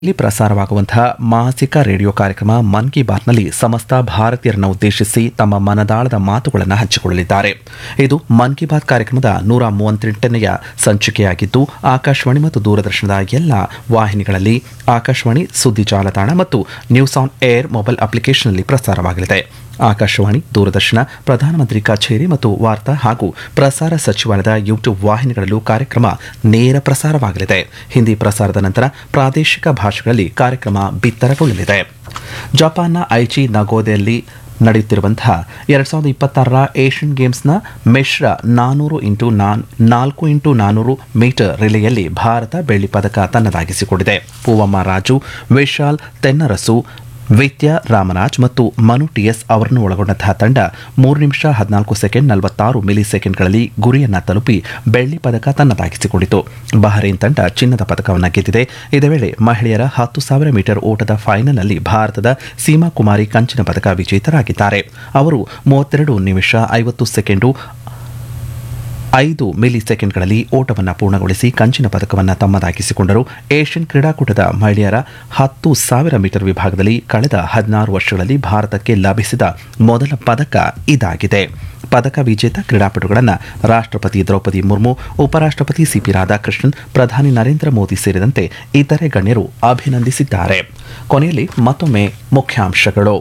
ಇಲ್ಲಿ ಪ್ರಸಾರವಾಗುವಂತಹ ಮಾಸಿಕ ರೇಡಿಯೋ ಕಾರ್ಯಕ್ರಮ ಮನ್ ಕಿ ಬಾತ್ನಲ್ಲಿ ಸಮಸ್ತ ಭಾರತೀಯರನ್ನು ಉದ್ದೇಶಿಸಿ ತಮ್ಮ ಮನದಾಳದ ಮಾತುಗಳನ್ನು ಹಂಚಿಕೊಳ್ಳಲಿದ್ದಾರೆ ಇದು ಮನ್ ಕಿ ಬಾತ್ ಕಾರ್ಯಕ್ರಮದ ನೂರ ಮೂವತ್ತೆಂಟನೆಯ ಸಂಚಿಕೆಯಾಗಿದ್ದು ಆಕಾಶವಾಣಿ ಮತ್ತು ದೂರದರ್ಶನದ ಎಲ್ಲ ವಾಹಿನಿಗಳಲ್ಲಿ ಆಕಾಶವಾಣಿ ಸುದ್ದಿ ಜಾಲತಾಣ ಮತ್ತು ನ್ಯೂಸ್ ಆನ್ ಏರ್ ಮೊಬೈಲ್ ಅಪ್ಲಿಕೇಶನ್ನಲ್ಲಿ ಪ್ರಸಾರವಾಗಲಿದೆ ಆಕಾಶವಾಣಿ ದೂರದರ್ಶನ ಪ್ರಧಾನಮಂತ್ರಿ ಕಚೇರಿ ಮತ್ತು ವಾರ್ತಾ ಹಾಗೂ ಪ್ರಸಾರ ಸಚಿವಾಲಯದ ಯೂಟ್ಯೂಬ್ ವಾಹಿನಿಗಳಲ್ಲೂ ಕಾರ್ಯಕ್ರಮ ನೇರ ಪ್ರಸಾರವಾಗಲಿದೆ ಹಿಂದಿ ಪ್ರಸಾರದ ನಂತರ ಪ್ರಾದೇಶಿಕ ಭಾಷೆಗಳಲ್ಲಿ ಕಾರ್ಯಕ್ರಮ ಬಿತ್ತರಗೊಳ್ಳಲಿದೆ ಜಪಾನ್ನ ಐಚಿ ನಗೋದೆಯಲ್ಲಿ ನಡೆಯುತ್ತಿರುವಂತಹ ಎರಡ್ ಸಾವಿರದ ಇಪ್ಪತ್ತಾರರ ಏಷ್ಯನ್ ಗೇಮ್ಸ್ನ ಮಿಶ್ರ ನಾನೂರು ಇಂಟು ನಾನ್ ನಾಲ್ಕು ಇಂಟು ನಾನೂರು ಮೀಟರ್ ರಿಲೆಯಲ್ಲಿ ಭಾರತ ಬೆಳ್ಳಿ ಪದಕ ತನ್ನದಾಗಿಸಿಕೊಂಡಿದೆ ಪೂವಮ್ಮ ರಾಜು ವಿಶಾಲ್ ತೆನ್ನರಸು ವಿದ್ಯಾ ರಾಮರಾಜ್ ಮತ್ತು ಮನು ಟಿಎಸ್ ಅವರನ್ನು ಒಳಗೊಂಡಂತಹ ತಂಡ ಮೂರು ನಿಮಿಷ ಹದಿನಾಲ್ಕು ಸೆಕೆಂಡ್ ನಲವತ್ತಾರು ಮಿಲಿ ಸೆಕೆಂಡ್ಗಳಲ್ಲಿ ಗುರಿಯನ್ನ ತಲುಪಿ ಬೆಳ್ಳಿ ಪದಕ ತನ್ನದಾಗಿಸಿಕೊಂಡಿತು ಬಹರೇನ್ ತಂಡ ಚಿನ್ನದ ಪದಕವನ್ನು ಗೆದ್ದಿದೆ ಇದೇ ವೇಳೆ ಮಹಿಳೆಯರ ಹತ್ತು ಸಾವಿರ ಮೀಟರ್ ಓಟದ ಫೈನಲ್ನಲ್ಲಿ ಭಾರತದ ಸೀಮಾ ಕುಮಾರಿ ಕಂಚಿನ ಪದಕ ವಿಜೇತರಾಗಿದ್ದಾರೆ ಅವರು ಮೂವತ್ತೆರಡು ನಿಮಿಷ ಐವತ್ತು ಸೆಕೆಂಡು ಐದು ಮಿಲಿ ಸೆಕೆಂಡ್ಗಳಲ್ಲಿ ಓಟವನ್ನು ಪೂರ್ಣಗೊಳಿಸಿ ಕಂಚಿನ ಪದಕವನ್ನು ತಮ್ಮದಾಗಿಸಿಕೊಂಡರು ಏಷ್ಯನ್ ಕ್ರೀಡಾಕೂಟದ ಮಹಿಳೆಯರ ಹತ್ತು ಸಾವಿರ ಮೀಟರ್ ವಿಭಾಗದಲ್ಲಿ ಕಳೆದ ಹದಿನಾರು ವರ್ಷಗಳಲ್ಲಿ ಭಾರತಕ್ಕೆ ಲಭಿಸಿದ ಮೊದಲ ಪದಕ ಇದಾಗಿದೆ ಪದಕ ವಿಜೇತ ಕ್ರೀಡಾಪಟುಗಳನ್ನು ರಾಷ್ಟ್ರಪತಿ ದ್ರೌಪದಿ ಮುರ್ಮು ಉಪರಾಷ್ಟ್ರಪತಿ ಸಿಪಿ ರಾಧಾಕೃಷ್ಣನ್ ಪ್ರಧಾನಿ ನರೇಂದ್ರ ಮೋದಿ ಸೇರಿದಂತೆ ಇತರೆ ಗಣ್ಯರು ಅಭಿನಂದಿಸಿದ್ದಾರೆ ಕೊನೆಯಲ್ಲಿ ಮತ್ತೊಮ್ಮೆ ಮುಖ್ಯಾಂಶಗಳು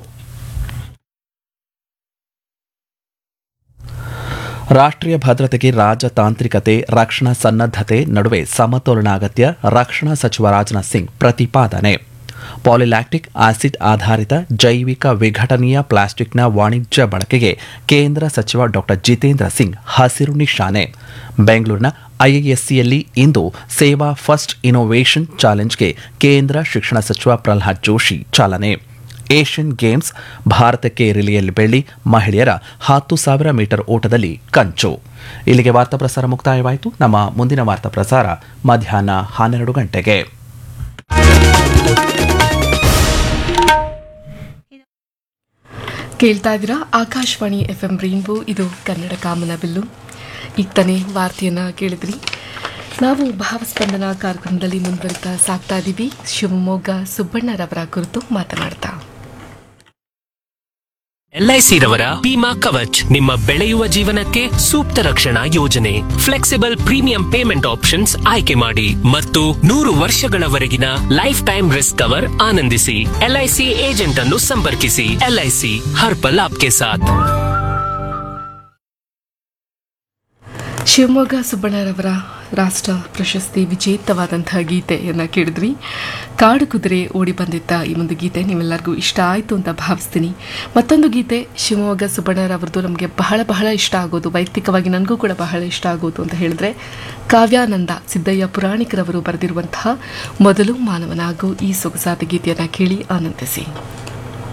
ರಾಷ್ಟ್ರೀಯ ಭದ್ರತೆಗೆ ರಾಜತಾಂತ್ರಿಕತೆ ರಕ್ಷಣಾ ಸನ್ನದ್ಧತೆ ನಡುವೆ ಸಮತೋಲನ ಅಗತ್ಯ ರಕ್ಷಣಾ ಸಚಿವ ರಾಜನಾಥ್ ಸಿಂಗ್ ಪ್ರತಿಪಾದನೆ ಪಾಲಿಲ್ಯಾಕ್ಟಿಕ್ ಆಸಿಡ್ ಆಧಾರಿತ ಜೈವಿಕ ವಿಘಟನೀಯ ಪ್ಲಾಸ್ಟಿಕ್ನ ವಾಣಿಜ್ಯ ಬಳಕೆಗೆ ಕೇಂದ್ರ ಸಚಿವ ಡಾಕ್ಟರ್ ಜಿತೇಂದ್ರ ಸಿಂಗ್ ಹಸಿರು ನಿಶಾನೆ ಬೆಂಗಳೂರಿನ ಐಐಎಸ್ಸಿಯಲ್ಲಿ ಇಂದು ಸೇವಾ ಫಸ್ಟ್ ಇನೋವೇಷನ್ ಚಾಲೆಂಜ್ಗೆ ಕೇಂದ್ರ ಶಿಕ್ಷಣ ಸಚಿವ ಪ್ರಹ್ಲಾದ್ ಜೋಶಿ ಚಾಲನೆ ಏಷ್ಯನ್ ಗೇಮ್ಸ್ ಭಾರತಕ್ಕೆ ರಿಲಿಯಲ್ಲಿ ಬೆಳ್ಳಿ ಮಹಿಳೆಯರ ಹತ್ತು ಸಾವಿರ ಮೀಟರ್ ಓಟದಲ್ಲಿ ಕಂಚು ಇಲ್ಲಿಗೆ ವಾರ್ತಾ ಪ್ರಸಾರ ಮುಕ್ತಾಯವಾಯಿತು ನಮ್ಮ ಮುಂದಿನ ವಾರ್ತಾ ಪ್ರಸಾರ ಮಧ್ಯಾಹ್ನ ಹನ್ನೆರಡು ಗಂಟೆಗೆ ಕೇಳ್ತಾ ಇದ್ದೀರಾ ಆಕಾಶವಾಣಿ ಎಫ್ ಎಂ ರೈನ್ಬೋ ಇದು ಕನ್ನಡ ಕಾಮನ ಬಿಲ್ಲು ಈಗ ತಾನೇ ವಾರ್ತೆಯನ್ನು ಕೇಳಿದ್ರಿ ನಾವು ಭಾವಸ್ಪಂದನ ಕಾರ್ಯಕ್ರಮದಲ್ಲಿ ಮುಂದುವರಿತಾ ಸಾಕ್ತಾ ಇದ್ದೀವಿ ಶಿವಮೊಗ್ಗ ಸುಬ್ಬಣ್ಣರವರ ಕುರಿತು ಮಾತನಾಡ್ತಾ ಎಲ್ಐಸಿ ರವರ ಬಿಮಾ ಕವಚ್ ನಿಮ್ಮ ಬೆಳೆಯುವ ಜೀವನಕ್ಕೆ ಸೂಕ್ತ ರಕ್ಷಣಾ ಯೋಜನೆ ಫ್ಲೆಕ್ಸಿಬಲ್ ಪ್ರೀಮಿಯಂ ಪೇಮೆಂಟ್ ಆಪ್ಷನ್ಸ್ ಆಯ್ಕೆ ಮಾಡಿ ಮತ್ತು ನೂರು ವರ್ಷಗಳವರೆಗಿನ ಲೈಫ್ ಟೈಮ್ ರಿಸ್ಕ್ ಕವರ್ ಆನಂದಿಸಿ ಎಲ್ಐಸಿ ಏಜೆಂಟ್ ಅನ್ನು ಸಂಪರ್ಕಿಸಿ ಎಲ್ಐಸಿ ಹರ್ಪಲ್ ಆಪ್ಕೆ ಸಾಥ್ ಶಿವಮೊಗ್ಗ ಸುಬ್ಬಣ್ಣರವರ ರಾಷ್ಟ್ರ ಪ್ರಶಸ್ತಿ ವಿಜೇತವಾದಂತಹ ಗೀತೆಯನ್ನು ಕೇಳಿದ್ವಿ ಕಾಡು ಕುದುರೆ ಓಡಿ ಬಂದಿದ್ದ ಈ ಒಂದು ಗೀತೆ ನೀವೆಲ್ಲರಿಗೂ ಇಷ್ಟ ಆಯಿತು ಅಂತ ಭಾವಿಸ್ತೀನಿ ಮತ್ತೊಂದು ಗೀತೆ ಶಿವಮೊಗ್ಗ ಸುಬ್ಬಣ್ಣರವ್ರದ್ದು ನಮಗೆ ಬಹಳ ಬಹಳ ಇಷ್ಟ ಆಗೋದು ವೈಯಕ್ತಿಕವಾಗಿ ನನಗೂ ಕೂಡ ಬಹಳ ಇಷ್ಟ ಆಗೋದು ಅಂತ ಹೇಳಿದ್ರೆ ಕಾವ್ಯಾನಂದ ಸಿದ್ದಯ್ಯ ಪುರಾಣಿಕರವರು ಬರೆದಿರುವಂತಹ ಮೊದಲು ಮಾನವನಾಗು ಈ ಸೊಗಸಾದ ಗೀತೆಯನ್ನು ಕೇಳಿ ಆನಂದಿಸಿ